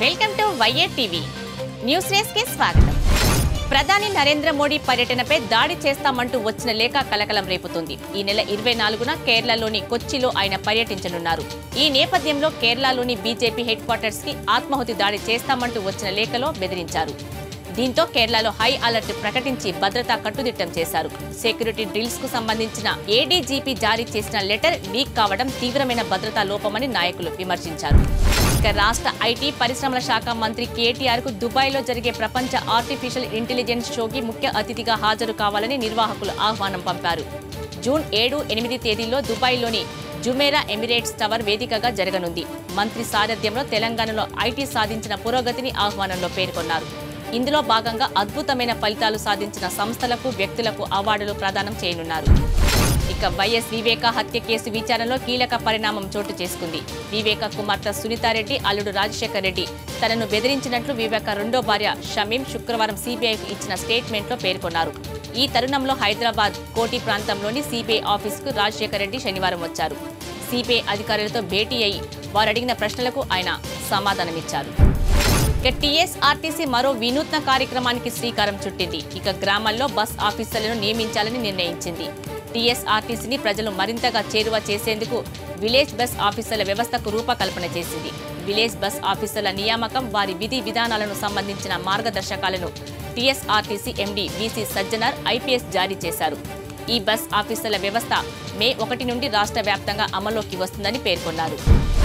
welcome to YA TV news race కి స్వాగతం ప్రధాని నరేంద్ర మోడీ పర్యటనపై దాడి చేస్తామంటూ వచ్చిన లేఖ కలకలం రేపుతుంది ఈ నెల ఇరవై నాలుగున కేరళలోని కొచ్చిలో ఆయన పర్యటించనున్నారు ఈ నేపథ్యంలో కేరళలోని బీజేపీ హెడ్ క్వార్టర్స్ కి ఆత్మాహుతి దాడి చేస్తామంటూ వచ్చిన లేఖలో బెదిరించారు దీంతో కేరళలో హై అలర్ట్ ప్రకటించి భద్రతా కట్టుదిట్టం చేశారు సెక్యూరిటీ డ్రిల్స్ కు సంబంధించిన ఏడీజీపీ జారీ చేసిన లెటర్ లీక్ కావడం తీవ్రమైన భద్రతా లోపమని నాయకులు విమర్శించారు ఇక రాష్ట్ర ఐటీ పరిశ్రమల శాఖ మంత్రి కేటీఆర్ కు దుబాయ్ లో జరిగే ప్రపంచ ఆర్టిఫిషియల్ ఇంటెలిజెన్స్ షోకి ముఖ్య అతిథిగా హాజరు కావాలని నిర్వాహకులు ఆహ్వానం పంపారు జూన్ ఏడు ఎనిమిది తేదీల్లో దుబాయ్లోని జుమేరా ఎమిరేట్స్ టవర్ వేదికగా జరగనుంది మంత్రి సారథ్యంలో తెలంగాణలో ఐటీ సాధించిన పురోగతిని ఆహ్వానంలో పేర్కొన్నారు ఇందులో భాగంగా అద్భుతమైన ఫలితాలు సాధించిన సంస్థలకు వ్యక్తులకు అవార్డులు ప్రదానం చేయనున్నారు ఇక వైఎస్ వివేక హత్య కేసు విచారణలో కీలక పరిణామం చోటు చేసుకుంది వివేక కుమార్తె సునీతారెడ్డి అల్లుడు రాజశేఖర్ రెడ్డి తనను బెదిరించినట్లు వివేక రెండో భార్య షమీం శుక్రవారం సిబిఐకు ఇచ్చిన స్టేట్మెంట్లో పేర్కొన్నారు ఈ తరుణంలో హైదరాబాద్ కోటి ప్రాంతంలోని సిబిఐ ఆఫీసుకు రాజశేఖర్ రెడ్డి శనివారం వచ్చారు సిబిఐ అధికారులతో భేటీ అయి వారు అడిగిన ప్రశ్నలకు ఆయన సమాధానమిచ్చారు ఇక టీఎస్ఆర్టీసీ మరో వినూత్న కార్యక్రమానికి శ్రీకారం చుట్టింది ఇక గ్రామాల్లో బస్ ఆఫీసర్లను నియమించాలని నిర్ణయించింది టీఎస్ఆర్టీసీని ప్రజలు మరింతగా చేరువ చేసేందుకు విలేజ్ బస్ ఆఫీసర్ల వ్యవస్థకు రూపకల్పన చేసింది విలేజ్ బస్ ఆఫీసర్ల నియామకం వారి విధి విధానాలను సంబంధించిన మార్గదర్శకాలను TSRTC MD VC Sajjanar IPS జారీ చేశారు ఈ బస్ ఆఫీసర్ల వ్యవస్థ మే ఒకటి నుండి రాష్ట్ర వ్యాప్తంగా అమల్లోకి వస్తుందని పేర్కొన్నారు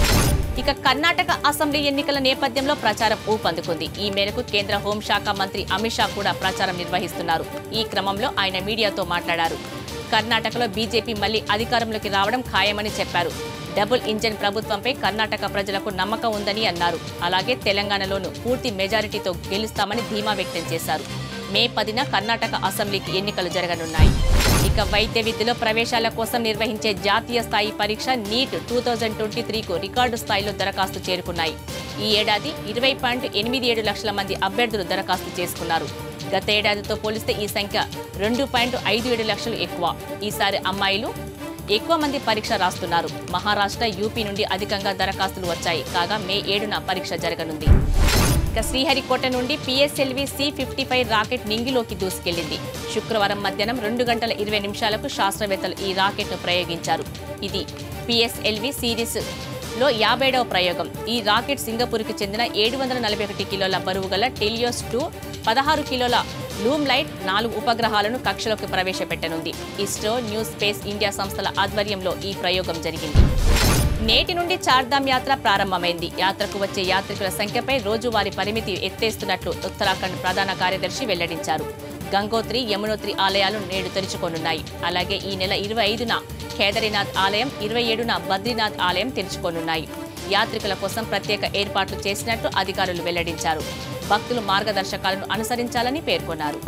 ఇక కర్ణాటక అసెంబ్లీ ఎన్నికల నేపథ్యంలో ప్రచారం ఊపందుకుంది ఈ మేరకు కేంద్ర హోంశాఖ మంత్రి అమిత్ షా కూడా ప్రచారం నిర్వహిస్తున్నారు ఈ క్రమంలో ఆయన మీడియాతో మాట్లాడారు కర్ణాటకలో బీజేపీ మళ్లీ అధికారంలోకి రావడం ఖాయమని చెప్పారు డబుల్ ఇంజన్ ప్రభుత్వంపై కర్ణాటక ప్రజలకు నమ్మకం ఉందని అన్నారు అలాగే తెలంగాణలోనూ పూర్తి మెజారిటీతో గెలుస్తామని ధీమా వ్యక్తం చేశారు మే పదిన కర్ణాటక అసెంబ్లీకి ఎన్నికలు జరగనున్నాయి ఇక వైద్య విద్యలో ప్రవేశాల కోసం నిర్వహించే జాతీయ స్థాయి పరీక్ష నీట్ టూ థౌజండ్ ట్వంటీ త్రీకు రికార్డు స్థాయిలో దరఖాస్తు చేరుకున్నాయి ఈ ఏడాది ఇరవై పాయింట్ ఎనిమిది ఏడు లక్షల మంది అభ్యర్థులు దరఖాస్తు చేసుకున్నారు గత ఏడాదితో పోలిస్తే ఈ సంఖ్య రెండు పాయింట్ ఐదు ఏడు లక్షలు ఎక్కువ ఈసారి అమ్మాయిలు ఎక్కువ మంది పరీక్ష రాస్తున్నారు మహారాష్ట్ర యూపీ నుండి అధికంగా దరఖాస్తులు వచ్చాయి కాగా మే ఏడున పరీక్ష జరగనుంది ఇక శ్రీహరికోట నుండి PSLV C fifty five rocket నింగిలోకి దూసుకెళ్లింది శుక్రవారం మధ్యాహ్నం రెండు గంటల ఇరవై నిమిషాలకు శాస్త్రవేత్తలు ఈ రాకెట్ను ప్రయోగించారు ఇది పిఎస్ఎల్వి సిరీస్ లో యాభైడవ ప్రయోగం ఈ రాకెట్ సింగపూర్కి చెందిన ఏడు వందల నలభై ఒకటి కిలోల బరువు గల టెలియోస్ టూ పదహారు కిలోల లూమ్ లైట్ నాలుగు ఉపగ్రహాలను కక్షలోకి ప్రవేశపెట్టనుంది ఇస్రో న్యూ స్పేస్ ఇండియా సంస్థల ఆధ్వర్యంలో ఈ ప్రయోగం జరిగింది నేటి నుండి చార్ధామ్ యాత్ర ప్రారంభమైంది యాత్రకు వచ్చే యాత్రికుల సంఖ్యపై రోజువారీ పరిమితి ఎత్తేస్తున్నట్లు ఉత్తరాఖండ్ ప్రధాన కార్యదర్శి వెల్లడించారు గంగోత్రి యమునోత్రి ఆలయాలు నేడు తెరుచుకోనున్నాయి అలాగే ఈ నెల ఇరవై ఐదున కేదారీనాథ్ ఆలయం ఇరవై ఏడున బద్రీనాథ్ ఆలయం తెరుచుకోనున్నాయి యాత్రికుల కోసం ప్రత్యేక ఏర్పాట్లు చేసినట్లు అధికారులు వెల్లడించారు భక్తులు మార్గదర్శకాలను అనుసరించాలని పేర్కొన్నారు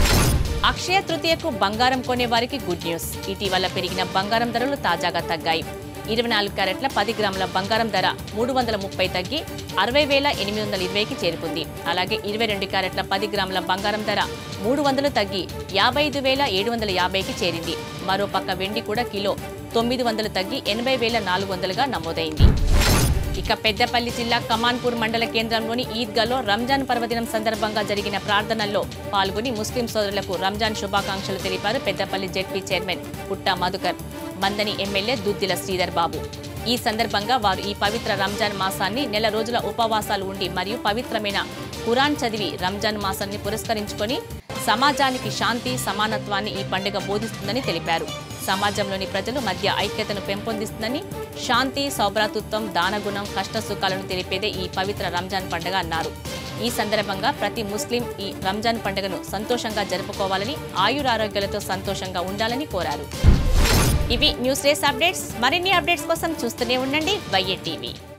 అక్షయ తృతీయకు బంగారం కొనే వారికి గుడ్ న్యూస్ ఇటీవల పెరిగిన బంగారం ధరలు తాజాగా తగ్గాయి ఇరవై నాలుగు క్యారెట్ల పది గ్రాముల బంగారం ధర మూడు వందల ముప్పై తగ్గి అరవై వేల ఎనిమిది వందల ఇరవైకి చేరుకుంది అలాగే ఇరవై రెండు క్యారెట్ల పది గ్రాముల బంగారం ధర మూడు వందలు తగ్గి యాభై ఐదు వేల ఏడు వందల యాభైకి చేరింది మరోపక్క వెండి కూడా కిలో తొమ్మిది వందలు తగ్గి ఎనభై వేల నాలుగు వందలుగా నమోదైంది ఇక పెద్దపల్లి జిల్లా కమాన్పూర్ మండల కేంద్రంలోని ఈద్గాలో రంజాన్ పర్వదినం సందర్భంగా జరిగిన ప్రార్థనల్లో పాల్గొని ముస్లిం సోదరులకు రంజాన్ శుభాకాంక్షలు తెలిపారు Peddapalli ZP chairman Putta Madhukar Manthani MLA Duddilla Sridhar బాబు ఈ సందర్భంగా వారు ఈ పవిత్ర రంజాన్ మాసాన్ని నెల రోజుల ఉపవాసాలు ఉండి మరియు పవిత్రమైన ఖురాన్ చదివి రంజాన్ మాసాన్ని పురస్కరించుకొని సమాజానికి శాంతి సమానత్వాన్ని ఈ పండుగ బోధిస్తుందని తెలిపారు సమాజంలోని ప్రజలు మధ్య ఐక్యతను పెంపొందిస్తుందని శాంతి సౌభ్రాతృత్వం దానగుణం కష్టసుఖాలను తెలిపేదే ఈ పవిత్ర రంజాన్ పండుగ అన్నారు ఈ సందర్భంగా ప్రతి ముస్లిం ఈ రంజాన్ పండుగను సంతోషంగా జరుపుకోవాలని ఆయురారోగ్యాలతో సంతోషంగా ఉండాలని కోరారు ఇవి న్యూస్ రేస్ అప్డేట్స్ మరిన్ని అప్డేట్స్ కోసం చూస్తూనే ఉండండి వైఏ టీవీ